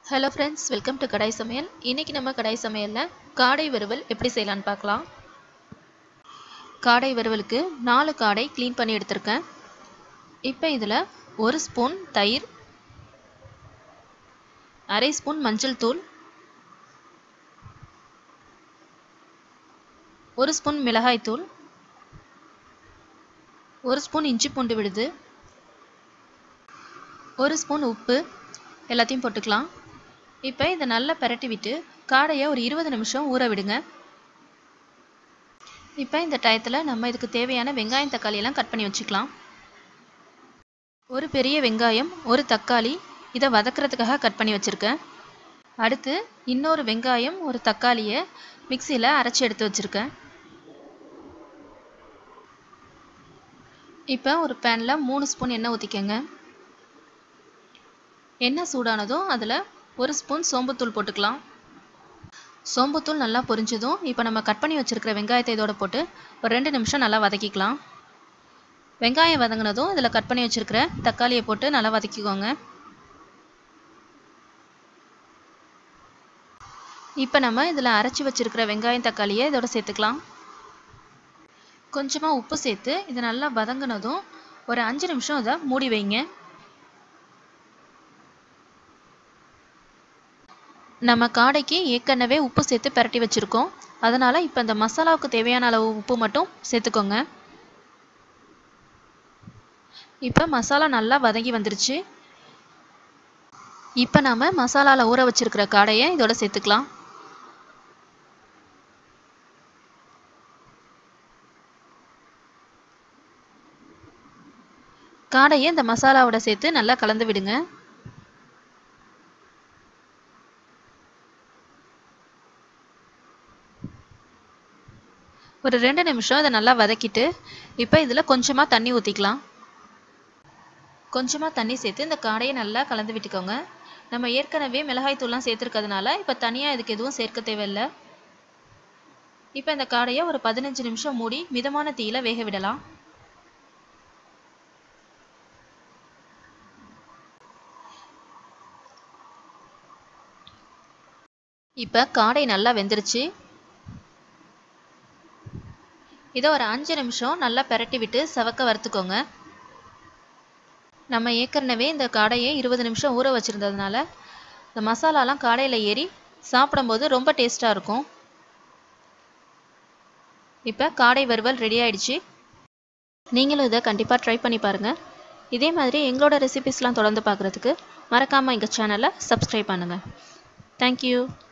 hello friends welcome to Kadai Samayal இன்றைக்கி நம்ம கடாய் சமையலில் காடை வறுவல் எப்படி செய்யலான்னு பார்க்கலாம் காடை வறுவலுக்கு நாலு காடை க்ளீன் பண்ணி எடுத்திருக்கேன் இப்போ இதில் ஒரு ஸ்பூன் தயிர் அரை ஸ்பூன் மஞ்சள் தூள் ஒரு ஸ்பூன் மிளகாய் தூள் ஒரு ஸ்பூன் இஞ்சி பூண்டு விழுது ஒரு ஸ்பூன் உப்பு எல்லாத்தையும் போட்டுக்கலாம் இப்போ இதை நல்லா பிரட்டி விட்டு காடையை ஒரு இருபது நிமிஷம் ஊற விடுங்க இப்போ இந்த டயத்தில் நம்ம இதுக்கு தேவையான வெங்காயம் தக்காளி எல்லாம் கட் பண்ணி வச்சுக்கலாம் ஒரு பெரிய வெங்காயம் ஒரு தக்காளி இதை வதக்கிறதுக்காக கட் பண்ணி வச்சுருக்கேன் அடுத்து இன்னொரு வெங்காயம் ஒரு தக்காளியை மிக்சியில் அரைச்சி எடுத்து வச்சுருக்கேன் இப்போ ஒரு பேனில் மூணு ஸ்பூன் எண்ணெய் ஊற்றிக்கங்க எண்ணெய் சூடானதும் அதில் ஒரு ஸ்பூன் சோம்புத்தூள் போட்டுக்கலாம் சோம்புத்தூள் நல்லா பொரிஞ்சதும் இப்போ நம்ம கட் பண்ணி வச்சுருக்கிற வெங்காயத்தை இதோட போட்டு ஒரு ரெண்டு நிமிஷம் நல்லா வதக்கிக்கலாம் வெங்காயம் வதங்கினதும் இதில் கட் பண்ணி வச்சுருக்கிற தக்காளியை போட்டு நல்லா வதக்கிக்கோங்க இப்போ நம்ம இதில் அரைச்சி வச்சுருக்கிற வெங்காயம் தக்காளியை இதோட சேர்த்துக்கலாம் கொஞ்சமாக உப்பு சேர்த்து இதை நல்லா வதங்கினதும் ஒரு அஞ்சு நிமிஷம் இதை மூடி வைங்க நம்ம காடைக்கு ஏற்கனவே உப்பு சேர்த்து பரட்டி வச்சுருக்கோம் அதனால் இப்போ இந்த மசாலாவுக்கு தேவையான அளவு உப்பு மட்டும் சேர்த்துக்கோங்க இப்போ மசாலா நல்லா வதங்கி வந்துருச்சு இப்போ நாம் மசாலாவில் ஊற வச்சுருக்கிற காடையை இதோட சேர்த்துக்கலாம் காடையை இந்த மசாலாவோட சேர்த்து நல்லா கலந்து விடுங்க ஒரு ரெண்டு நிமிஷம் இதை நல்லா வதக்கிட்டு இப்போ இதில் கொஞ்சமாக தண்ணி ஊற்றிக்கலாம் கொஞ்சமாக தண்ணி சேர்த்து இந்த காடையை நல்லா கலந்து விட்டுக்கோங்க நம்ம ஏற்கனவே மிளகாய் தூள்லாம் சேர்த்துருக்கிறதுனால இப்போ தனியாக இதுக்கு எதுவும் சேர்க்க தேவையில்லை இப்போ இந்த காடையை ஒரு பதினஞ்சு நிமிஷம் மூடி மிதமான தீயில வேக விடலாம் இப்போ காடை நல்லா வெந்துருச்சு இதை ஒரு அஞ்சு நிமிஷம் நல்லா பெரட்டி விட்டு சவக்க வறுத்துக்கோங்க நம்ம ஏற்கனவே இந்த காடையை இருபது நிமிஷம் ஊற வச்சுருந்ததுனால இந்த மசாலாலாம் காடையில் ஏறி சாப்பிடும்போது ரொம்ப டேஸ்ட்டாக இருக்கும் இப்போ காடை வறுவல் ரெடி ஆயிடுச்சு நீங்களும் இதை கண்டிப்பாக ட்ரை பண்ணி பாருங்கள் இதே மாதிரி எங்களோட ரெசிபிஸ்லாம் தொடர்ந்து பார்க்குறதுக்கு மறக்காமல் எங்கள் சேனலை சப்ஸ்கிரைப் பண்ணுங்கள் தேங்க்யூ